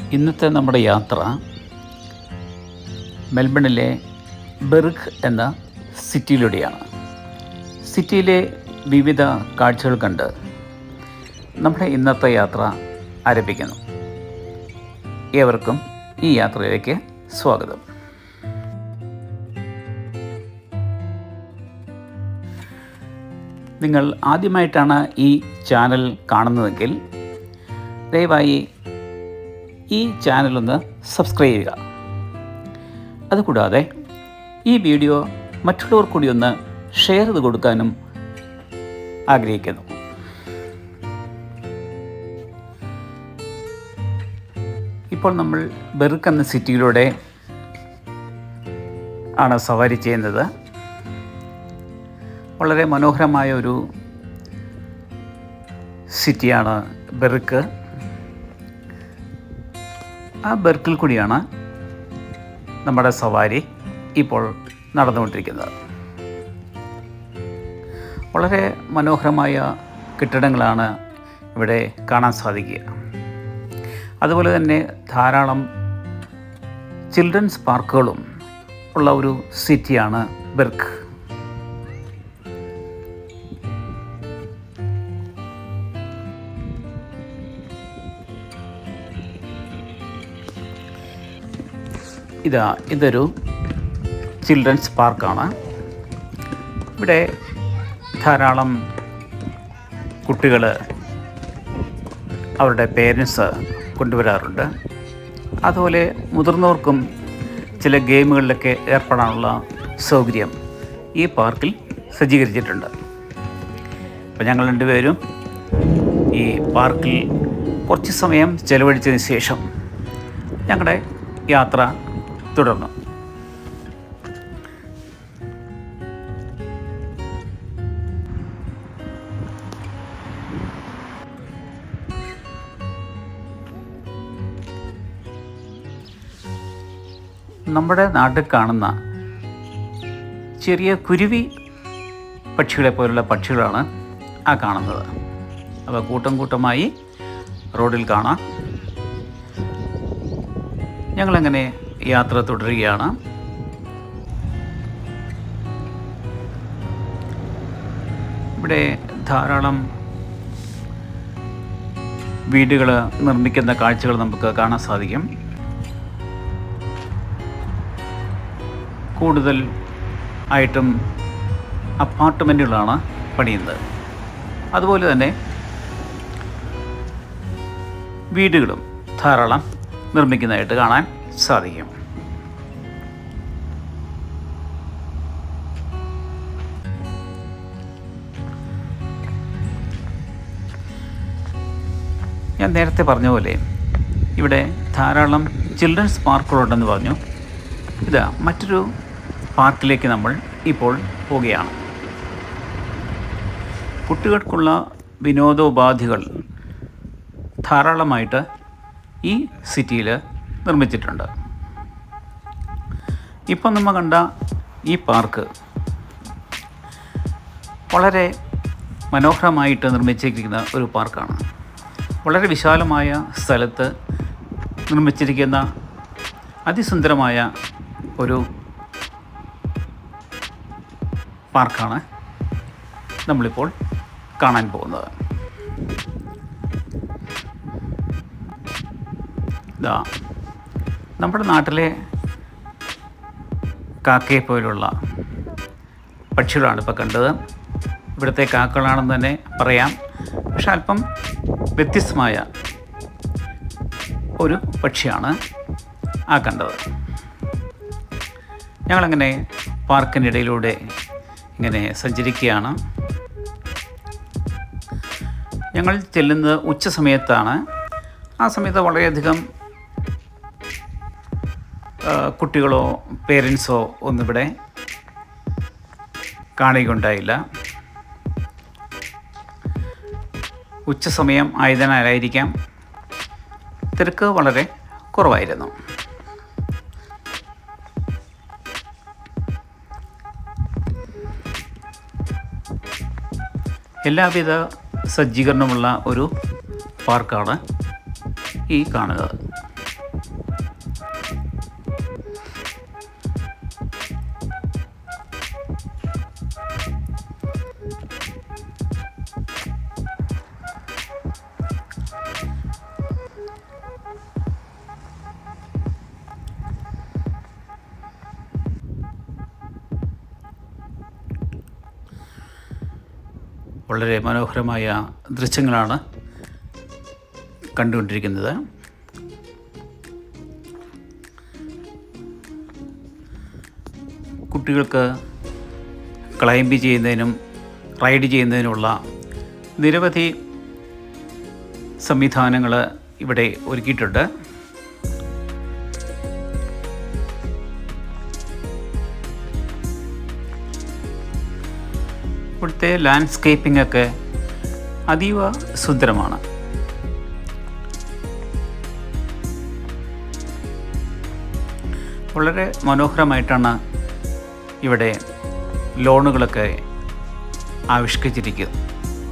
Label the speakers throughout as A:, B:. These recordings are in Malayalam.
A: ഇന്നത്തെ നമ്മുടെ യാത്ര മെൽബണിലെ ബെർഗ് എന്ന സിറ്റിയിലൂടെയാണ് സിറ്റിയിലെ വിവിധ കാഴ്ചകൾ കണ്ട് നമ്മുടെ ഇന്നത്തെ യാത്ര ആരംഭിക്കുന്നു ഏവർക്കും ഈ യാത്രയിലേക്ക് സ്വാഗതം നിങ്ങൾ ആദ്യമായിട്ടാണ് ഈ ചാനൽ കാണുന്നതെങ്കിൽ ദയവായി ഈ ചാനലൊന്ന് സബ്സ്ക്രൈബ് ചെയ്യുക അതുകൂടാതെ ഈ വീഡിയോ മറ്റുള്ളവർ കൂടി ഒന്ന് ഷെയർ ചെയ്ത് കൊടുക്കാനും ആഗ്രഹിക്കുന്നു ഇപ്പോൾ നമ്മൾ ബെർക്ക് എന്ന സിറ്റിയിലൂടെ ആണ് സവാരി ചെയ്യുന്നത് വളരെ മനോഹരമായ ഒരു സിറ്റിയാണ് ബെർക്ക് ആ ബെർക്കിൽ കൂടിയാണ് നമ്മുടെ സവാരി ഇപ്പോൾ നടന്നുകൊണ്ടിരിക്കുന്നത് വളരെ മനോഹരമായ കെട്ടിടങ്ങളാണ് ഇവിടെ കാണാൻ സാധിക്കുക അതുപോലെ തന്നെ ധാരാളം ചിൽഡ്രൻസ് പാർക്കുകളും ഉള്ള ഒരു സിറ്റിയാണ് ബെർക്ക് ഇതാ ഇതൊരു ചിൽഡ്രൻസ് പാർക്കാണ് ഇവിടെ ധാരാളം കുട്ടികൾ അവരുടെ പേരൻസ് കൊണ്ടുവരാറുണ്ട് അതുപോലെ മുതിർന്നവർക്കും ചില ഗെയിമുകളിലൊക്കെ ഏർപ്പെടാനുള്ള സൗകര്യം ഈ പാർക്കിൽ സജ്ജീകരിച്ചിട്ടുണ്ട് അപ്പോൾ ഞങ്ങൾ രണ്ടുപേരും ഈ പാർക്കിൽ കുറച്ച് സമയം ചെലവഴിച്ചതിന് ശേഷം ഞങ്ങളുടെ യാത്ര തുടർന്നു നമ്മുടെ നാട്ടിൽ കാണുന്ന ചെറിയ കുരുവി പക്ഷികളെ പോലുള്ള പക്ഷികളാണ് ആ കാണുന്നത് അവ കൂട്ടം കൂട്ടമായി റോഡിൽ കാണാം ഞങ്ങളങ്ങനെ യാത്ര തുടരുകയാണ് ഇവിടെ ധാരാളം വീടുകൾ നിർമ്മിക്കുന്ന കാഴ്ചകൾ നമുക്ക് കാണാൻ സാധിക്കും കൂടുതൽ ആയിട്ടും അപ്പാർട്ട്മെൻറ്റുകളാണ് പണിയുന്നത് അതുപോലെ തന്നെ വീടുകളും ധാരാളം നിർമ്മിക്കുന്നതായിട്ട് കാണാൻ സാധിക്കും ഞാൻ നേരത്തെ പറഞ്ഞ പോലെ ഇവിടെ ധാരാളം ചിൽഡ്രൻസ് പാർക്കുകളുണ്ടെന്ന് പറഞ്ഞു ഇതാ മറ്റൊരു പാർക്കിലേക്ക് നമ്മൾ ഇപ്പോൾ പോവുകയാണ് കുട്ടികൾക്കുള്ള വിനോദോപാധികൾ ധാരാളമായിട്ട് ഈ സിറ്റിയിൽ നിർമ്മിച്ചിട്ടുണ്ട് ഇപ്പം നമ്മൾ കണ്ട ഈ പാർക്ക് വളരെ മനോഹരമായിട്ട് നിർമ്മിച്ചിരിക്കുന്ന ഒരു പാർക്കാണ് വളരെ വിശാലമായ സ്ഥലത്ത് നിർമ്മിച്ചിരിക്കുന്ന അതിസുന്ദരമായ ഒരു പാർക്കാണ് നമ്മളിപ്പോൾ കാണാൻ പോകുന്നത് ഇതാ നമ്മുടെ നാട്ടിലെ കാക്കയെ പോലുള്ള പക്ഷികളാണ് ഇപ്പോൾ കണ്ടത് ഇവിടുത്തെ കാക്കകളാണെന്ന് തന്നെ പറയാം പക്ഷെ അല്പം വ്യത്യസ്തമായ ഒരു പക്ഷിയാണ് ആ കണ്ടത് ഞങ്ങളങ്ങനെ പാർക്കിനിടയിലൂടെ ഇങ്ങനെ സഞ്ചരിക്കുകയാണ് ഞങ്ങൾ ചെല്ലുന്നത് ഉച്ച സമയത്താണ് ആ സമയത്ത് വളരെയധികം ആ, കുട്ടികളോ പേരൻസോ ഒന്നിവിടെ കാണുകയുണ്ടായില്ല ഉച്ച സമയം ആയതിനാലായിരിക്കാം തിരക്ക് വളരെ കുറവായിരുന്നു എല്ലാവിധ സജ്ജീകരണമുള്ള ഒരു പാർക്കാണ് ഈ കാണുന്നത് വളരെ മനോഹരമായ ദൃശ്യങ്ങളാണ് കണ്ടുകൊണ്ടിരിക്കുന്നത് കുട്ടികൾക്ക് ക്ലൈംബ് ചെയ്യുന്നതിനും റൈഡ് ചെയ്യുന്നതിനുള്ള നിരവധി സംവിധാനങ്ങൾ ഇവിടെ ഒരുക്കിയിട്ടുണ്ട് ഇവിടുത്തെ ലാൻഡ്സ്കേപ്പിംഗ് ഒക്കെ അതീവ സുന്ദരമാണ് വളരെ മനോഹരമായിട്ടാണ് ഇവിടെ ലോണുകളൊക്കെ ആവിഷ്കരിച്ചിരിക്കുന്നത്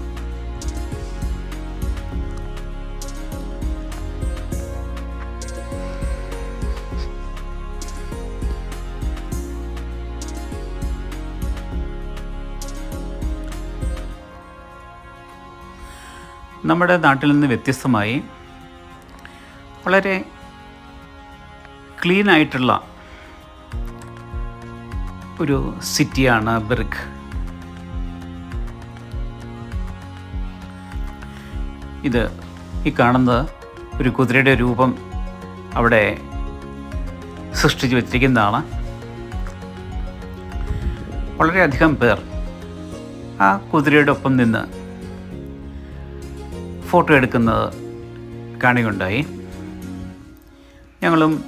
A: നമ്മുടെ നാട്ടിൽ നിന്ന് വ്യത്യസ്തമായി വളരെ ക്ലീൻ ആയിട്ടുള്ള ഒരു സിറ്റിയാണ് ബെർഗ് ഇത് ഈ കാണുന്നത് ഒരു കുതിരയുടെ രൂപം അവിടെ സൃഷ്ടിച്ചു വച്ചിരിക്കുന്നതാണ് വളരെയധികം പേർ ആ കുതിരയുടെ ഒപ്പം നിന്ന് ഫോട്ടോ എടുക്കുന്നത് കാണുകയുണ്ടായി ഞങ്ങളും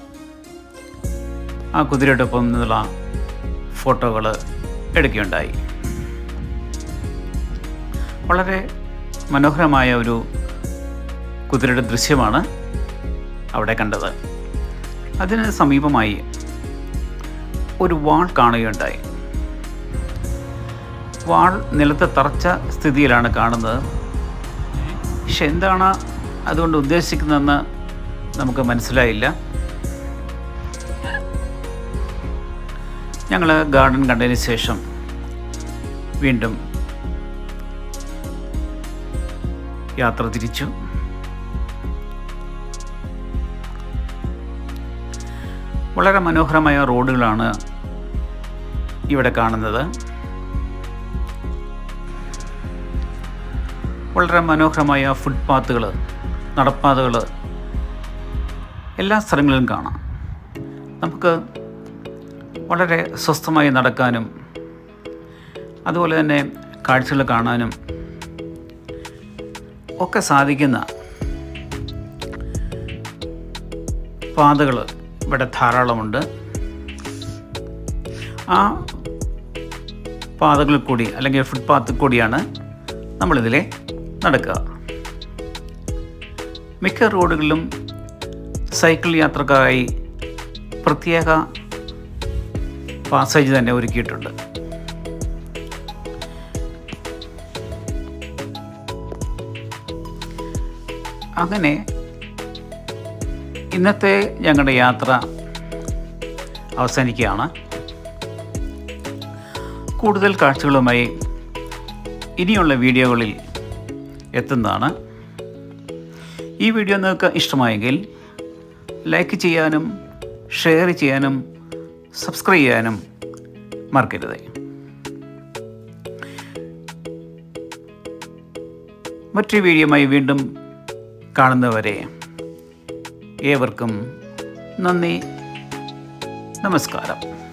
A: ആ കുതിരയുടെ ഒപ്പം നിന്നുള്ള ഫോട്ടോകൾ എടുക്കുകയുണ്ടായി വളരെ മനോഹരമായ ഒരു കുതിരയുടെ ദൃശ്യമാണ് അവിടെ കണ്ടത് അതിന് സമീപമായി ഒരു വാൾ കാണുകയുണ്ടായി വാൾ നിലത്ത് തറച്ച സ്ഥിതിയിലാണ് കാണുന്നത് പക്ഷെ എന്താണ് അതുകൊണ്ട് ഉദ്ദേശിക്കുന്നതെന്ന് നമുക്ക് മനസ്സിലായില്ല ഞങ്ങൾ ഗാർഡൻ കണ്ടതിന് ശേഷം വീണ്ടും യാത്ര തിരിച്ചു വളരെ മനോഹരമായ റോഡുകളാണ് ഇവിടെ കാണുന്നത് വളരെ മനോഹരമായ ഫുട്പാത്തുകൾ നടപ്പാതകൾ എല്ലാ സ്ഥലങ്ങളിലും കാണാം നമുക്ക് വളരെ സ്വസ്ഥമായി നടക്കാനും അതുപോലെ തന്നെ കാഴ്ചകൾ കാണാനും ഒക്കെ സാധിക്കുന്ന പാതകൾ ഇവിടെ ധാരാളമുണ്ട് ആ പാതകളിൽ കൂടി അല്ലെങ്കിൽ ഫുട്പാത്തിൽ കൂടിയാണ് നമ്മളിതിലെ നടക്കുക മിക്ക റോഡുകളിലും സൈക്കിൾ യാത്രക്കാരായി പ്രത്യേക പാസേജ് തന്നെ ഒരുക്കിയിട്ടുണ്ട് അങ്ങനെ ഇന്നത്തെ ഞങ്ങളുടെ യാത്ര അവസാനിക്കുകയാണ് കൂടുതൽ കാഴ്ചകളുമായി ഇനിയുള്ള വീഡിയോകളിൽ എത്തുന്നതാണ് ഈ വീഡിയോ നിങ്ങൾക്ക് ഇഷ്ടമായെങ്കിൽ ലൈക്ക് ചെയ്യാനും ഷെയർ ചെയ്യാനും സബ്സ്ക്രൈബ് ചെയ്യാനും മറക്കരുത് മറ്റൊരു വീഡിയോയുമായി വീണ്ടും കാണുന്നവരെ ഏവർക്കും നന്ദി നമസ്കാരം